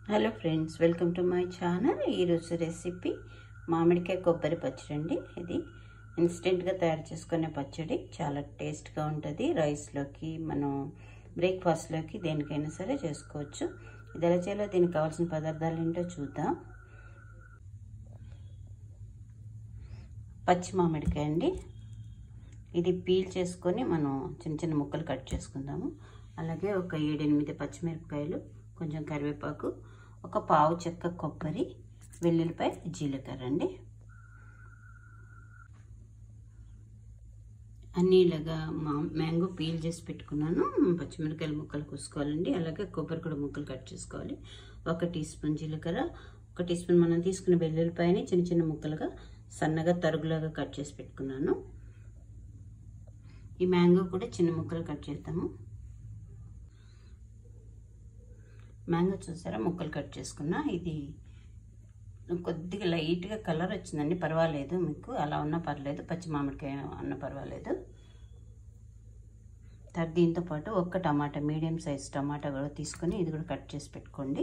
hello friends welcome to my channel ఈరోజు recipe మామిడికాయ కొబ్బరి పచ్చడి అండి ఇది ఇన్స్టెంట్గా తయారు చేసుకునే పచ్చడి చాలా టేస్ట్గా ఉంటుంది రైస్లోకి మనం బ్రేక్ఫాస్ట్లోకి దేనికైనా సరే చేసుకోవచ్చు ఇది ఎలా చేయాలో దీనికి కావాల్సిన పదార్థాలు ఏంటో చూద్దాం పచ్చి మామిడికాయ అండి ఇది పీల్ చేసుకొని మనం చిన్న చిన్న ముక్కలు కట్ చేసుకుందాము అలాగే ఒక ఏడెనిమిది పచ్చిమిరపకాయలు కొంచెం కరివేపాకు ఒక పావు చెక్క కొబ్బరి వెల్లుల్లిపాయ జీలకర్ర అండి అన్నీ ఇలాగా మా మ్యాంగో పీల్ చేసి పెట్టుకున్నాను పచ్చిమిరకాయల ముక్కలు కోసుకోవాలండి అలాగే కొబ్బరి కూడా ముక్కలు కట్ చేసుకోవాలి ఒక టీ స్పూన్ జీలకర్ర ఒక టీ స్పూన్ మనం తీసుకున్న వెల్లుల్లిపాయని చిన్న చిన్న ముక్కలుగా సన్నగా తరుగులాగా కట్ చేసి పెట్టుకున్నాను ఈ మ్యాంగో కూడా చిన్న ముక్కలు కట్ చేద్దాము మ్యాంగో చూసారా ముక్కలు కట్ చేసుకున్నా ఇది కొద్దిగా లైట్గా కలర్ వచ్చిందండి పర్వాలేదు మీకు అలా ఉన్నా పర్లేదు పచ్చి మామిడికాయ అన్న పర్వాలేదు తర్వాత దీంతో పాటు ఒక్క టమాటా మీడియం సైజ్ టమాటా కూడా తీసుకొని ఇది కూడా కట్ చేసి పెట్టుకోండి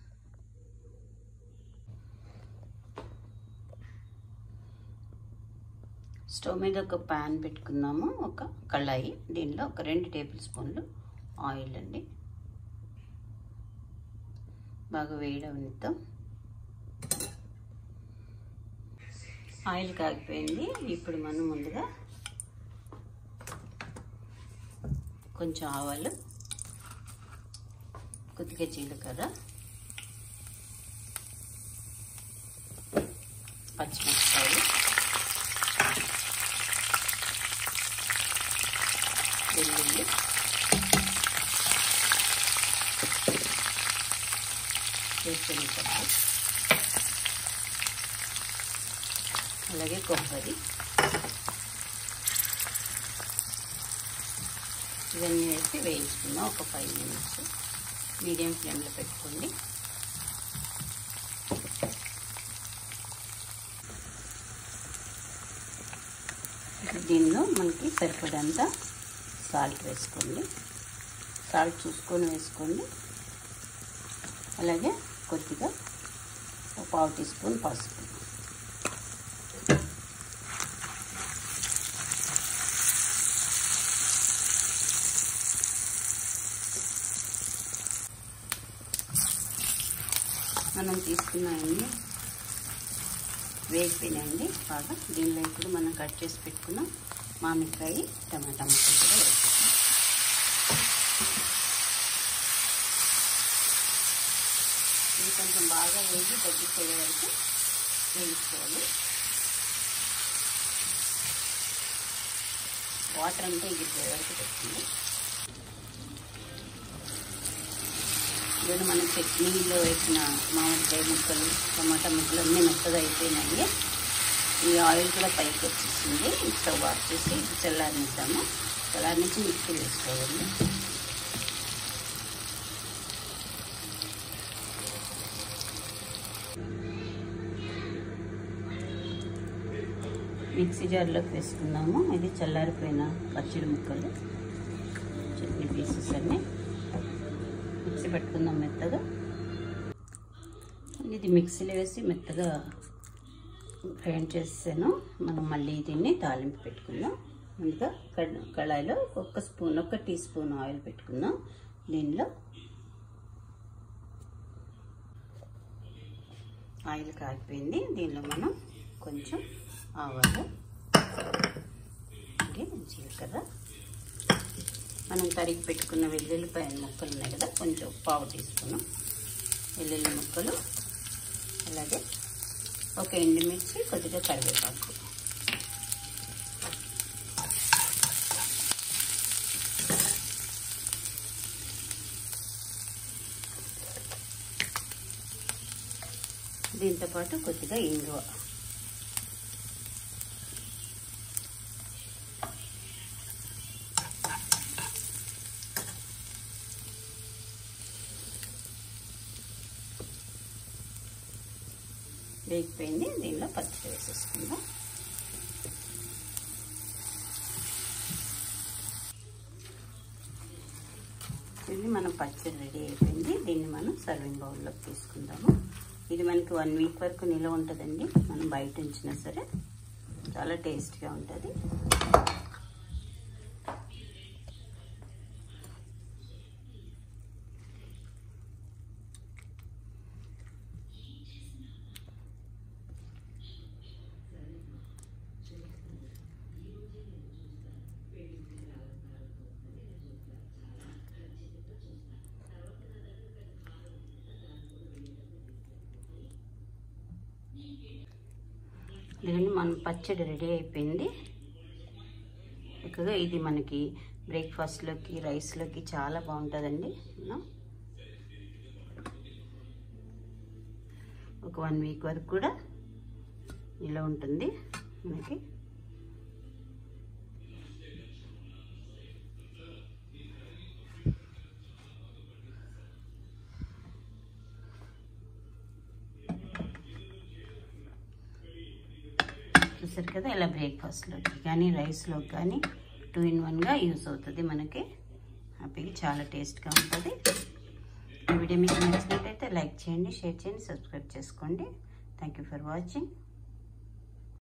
స్టవ్ మీద ఒక ప్యాన్ పెట్టుకుందాము ఒక కళాయి దీనిలో ఒక రెండు టేబుల్ స్పూన్లు ఆయిల్ అండి బాగా వేయడనిద్దాం ఆయిల్ కాగిపోయింది ఇప్పుడు మనం ముందుగా కొంచెం ఆవాలు కొద్దిగా జీలకర్ర పచ్చిమిరపకాయలు వెల్లుల్లి వేరుశనగపప్పు అలాగే కొబ్బరి ఇవన్నీ వేసి వేయించుకుందాం ఒక ఫైవ్ మినిట్స్ మీడియం ఫ్లేమ్లో పెట్టుకోండి దీనిలో మనకి సరిపడంత సాల్ట్ వేసుకోండి సాల్ట్ చూసుకొని వేసుకోండి అలాగే కొద్దిగా ఒక పావు టీ స్పూన్ పసుపు మనం తీసుకున్నాయండి వేగిపోయినాయండి బాగా దీనిలో ఇప్పుడు మనం కట్ చేసి పెట్టుకున్న మామిడికాయ టమాటా ముక్కలు కూడా వేసుకుంటాం ఇది కొంచెం బాగా వేగి తగ్గిపోయే వరకు వేయించుకోవాలి వాటర్ అంతా ఎగిరిపోయే వరకు పెట్టండి ఇప్పుడు మన చట్నీలో వేసిన మామిడికాయ ముక్కలు టమాటా ముక్కలు అన్నీ మెత్తగా అయిపోయినాయి ఈ ఆయిల్ కూడా పైకి వచ్చేసింది స్టవ్ ఆఫ్ చేసి చల్లారనిద్దాము చల్లారించి మిక్సీ వేసుకోవాలి మిక్సీ జార్లోకి వేసుకుందాము ఇది చల్లారిపోయిన పచ్చడి ముక్కలు చట్నీ పీసెస్ అన్నీ మిక్సీ పెట్టుకుందాం మెత్తగా ఇది మిక్సీలో వేసి మెత్తగా గ్రైండ్ చేసాను మనం మళ్ళీ దీన్ని తాలింపు పెట్టుకుందాం ముందుగా కళాయిలో ఒక స్పూన్ ఒక టీ స్పూన్ ఆయిల్ పెట్టుకుందాం దీనిలో ఆయిల్ కాగిపోయింది దీనిలో మనం కొంచెం ఆవాలు జీలకర్ర మనం తరిగి పెట్టుకున్న వెల్లుల్లిపాయ ముక్కలు ఉన్నాయి కదా కొంచెం పావు టీ స్పూను వెల్లుల్లి ముక్కలు అలాగే ఒక ఎండుమిర్చి కొద్దిగా కరివేపాకు దీంతోపాటు కొద్దిగా ఇంగువ వేగిపోయింది దీనిలో పచ్చడి వేసేసుకుందాం ఇది మనం పచ్చడి రెడీ అయిపోయింది దీన్ని మనం సర్వింగ్ బౌల్లోకి తీసుకుందాము ఇది మనకి వన్ వీక్ వరకు నిల్వ ఉంటుందండి మనం బయట ఉంచినా సరే చాలా టేస్ట్గా ఉంటుంది ఇదిగోండి మన పచ్చడి రెడీ అయిపోయింది చక్కగా ఇది మనకి బ్రేక్ఫాస్ట్లోకి రైస్లోకి చాలా బాగుంటుందండి ఒక వన్ వీక్ వరకు కూడా ఇలా ఉంటుంది మనకి చూసారు కదా ఇలా బ్రేక్ఫాస్ట్లోకి కానీ రైస్లోకి కానీ టూ ఇన్ వన్గా యూస్ అవుతుంది మనకి హ్యాపీగా చాలా టేస్ట్గా ఉంటుంది ఈ వీడియో మీకు నచ్చినట్టయితే లైక్ చేయండి షేర్ చేయండి సబ్స్క్రైబ్ చేసుకోండి థ్యాంక్ యూ ఫర్ వాచింగ్